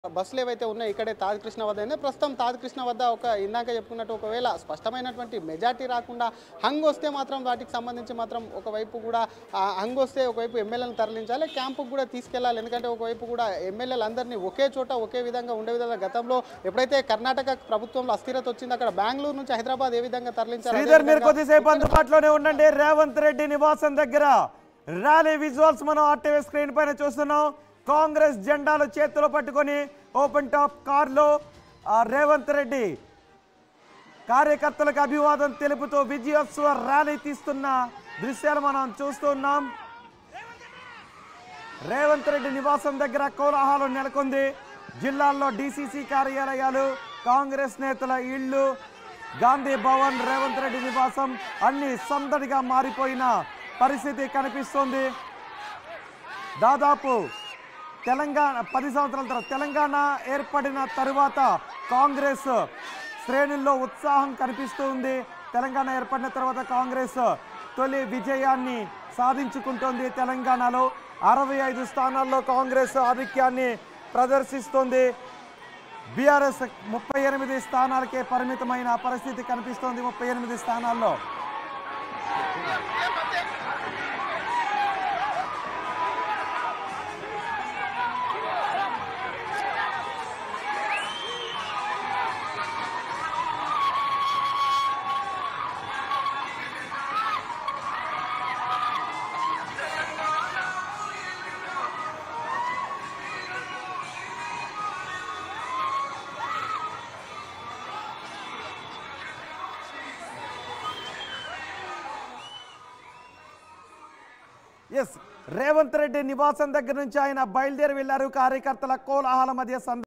బస్సులు ఏవైతే ఉన్నాయో ఇక్కడే తాజ్ కృష్ణ వద్ద ఉంది ప్రస్తుతం తాజ్ కృష్ణ వద్ద ఒక ఇందాక చెప్పుకున్నట్టు ఒకవేళ స్పష్టమైనటువంటి మెజార్టీ రాకుండా హంగ్ వస్తే మాత్రం వాటికి సంబంధించి మాత్రం ఒకవైపు కూడా ఆ హంగ్ వస్తే ఒకవైపు ఎమ్మెల్యేలను తరలించాలి క్యాంపుకు కూడా తీసుకెళ్లాలి ఎందుకంటే ఒకవైపు కూడా ఎమ్మెల్యేలు అందరినీ ఒకే చోట ఒకే విధంగా ఉండే విధంగా గతంలో ఎప్పుడైతే కర్ణాటక ప్రభుత్వంలో అస్థిరత వచ్చిందో అక్కడ బెంగళూరు నుంచి హైదరాబాద్ ఏ విధంగా తరలించాలి అదే శ్రీధర్ మీరు విధంగా కొద్దిసేపు అందుబాటులోనే ఉండండి రేవంత్ రెడ్డి నివాసం దగ్గర ర్యాలీ విజువల్స్ మనం ఆర్టీవీ స్క్రీన్ పైన చూస్తున్నాం కాంగ్రెస్ జెండాలు చేతిలో పట్టుకొని ఓపెన్ టాప్ కార్లో ఆ, రేవంత్ రెడ్డి కార్యకర్తలకు అభివాదం తెలుపుతూ విజయోత్సవ ర్యాలీ తీస్తున్న దృశ్యాలు మనం చూస్తున్నాం రేవంత్ రెడ్డి నివాసం దగ్గర కోలాహలం నెలకొంది జిల్లాల్లో డీసీసీ కార్యాలయాలు కాంగ్రెస్ నేతల ఇళ్ళు గాంధీ భవన్ రేవంత్ రెడ్డి నివాసం అన్ని సందడిగా మారిపోయిన పరిస్థితి కనిపిస్తోంది దాదాపు తెలంగాణ పది సంవత్సరాల తర్వాత తెలంగాణ ఏర్పడిన తరువాత కాంగ్రెస్ శ్రేణుల్లో ఉత్సాహం కనిపిస్తూ ఉంది తెలంగాణ ఏర్పడిన తర్వాత కాంగ్రెస్ తొలి విజయాన్ని సాధించుకుంటోంది తెలంగాణలో అరవై ఐదు స్థానాల్లో కాంగ్రెస్ ఆధిక్యాన్ని ప్రదర్శిస్తోంది బీఆర్ఎస్ ముప్పై ఎనిమిది స్థానాలకే పరిమితమైన పరిస్థితి కనిపిస్తోంది ముప్పై ఎనిమిది స్థానాల్లో ఎస్ రేవంత్ రెడ్డి నివాసం దగ్గర నుంచి ఆయన బయలుదేరి వెళ్లారు కార్యకర్తల కోలాహల మధ్య సంద